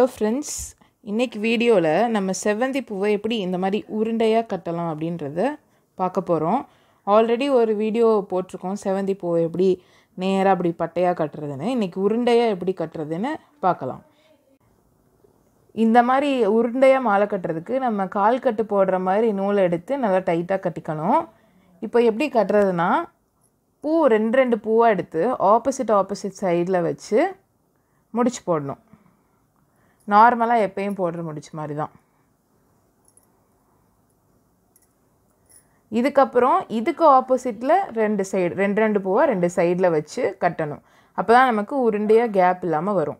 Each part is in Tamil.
ஹலோ ஃப்ரெண்ட்ஸ் இன்னைக்கு வீடியோவில் நம்ம செவ்வந்தி பூவை எப்படி இந்த மாதிரி உருண்டையாக கட்டலாம் அப்படின்றத பார்க்க போகிறோம் ஆல்ரெடி ஒரு வீடியோ போட்டிருக்கோம் செவ்வந்தி பூவை எப்படி நேராக அப்படி பட்டையாக கட்டுறதுன்னு இன்றைக்கி உருண்டையாக எப்படி கட்டுறதுன்னு பார்க்கலாம் இந்த மாதிரி உருண்டையாக மாலை கட்டுறதுக்கு நம்ம கால் கட்டு போடுற மாதிரி நூலை எடுத்து நல்லா டைட்டாக கட்டிக்கணும் இப்போ எப்படி கட்டுறதுனா பூ ரெண்டு ரெண்டு பூவாக எடுத்து ஆப்போசிட் ஆப்போசிட் சைடில் வச்சு முடிச்சு போடணும் நார்மலாக எப்பயும் போடுற முடிச்சு மாதிரி தான் இதுக்கப்புறம் இதுக்கு ஆப்போசிட்டில் ரெண்டு சைடு ரெண்டு ரெண்டு பூவை ரெண்டு சைடில் வச்சு கட்டணும் அப்போ தான் நமக்கு உருண்டையாக கேப் இல்லாமல் வரும்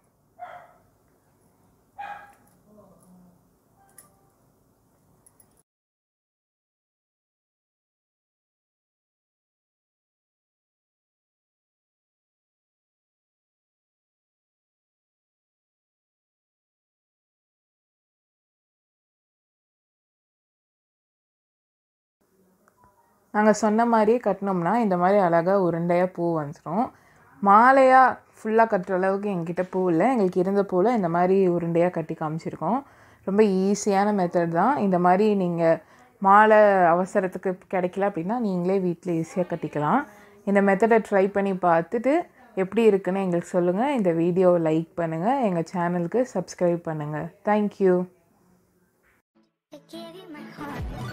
நாங்கள் சொன்ன மாதிரியே கட்டினோம்னா இந்த மாதிரி அழகாக உருண்டையாக பூ வந்துடும் மாலையாக ஃபுல்லாக கட்டுற அளவுக்கு எங்கிட்ட பூ இல்லை எங்களுக்கு இருந்த பூவில் இந்த மாதிரி உருண்டையாக கட்டி காமிச்சிருக்கோம் ரொம்ப ஈஸியான மெத்தட் தான் இந்த மாதிரி நீங்கள் மாலை அவசரத்துக்கு கிடைக்கல அப்படின்னா நீங்களே வீட்டில் ஈஸியாக கட்டிக்கலாம் இந்த மெத்தடை ட்ரை பண்ணி பார்த்துட்டு எப்படி இருக்குன்னு எங்களுக்கு சொல்லுங்கள் இந்த வீடியோவை லைக் பண்ணுங்கள் எங்கள் சேனலுக்கு சப்ஸ்கிரைப் பண்ணுங்கள் thank you I gave you my heart.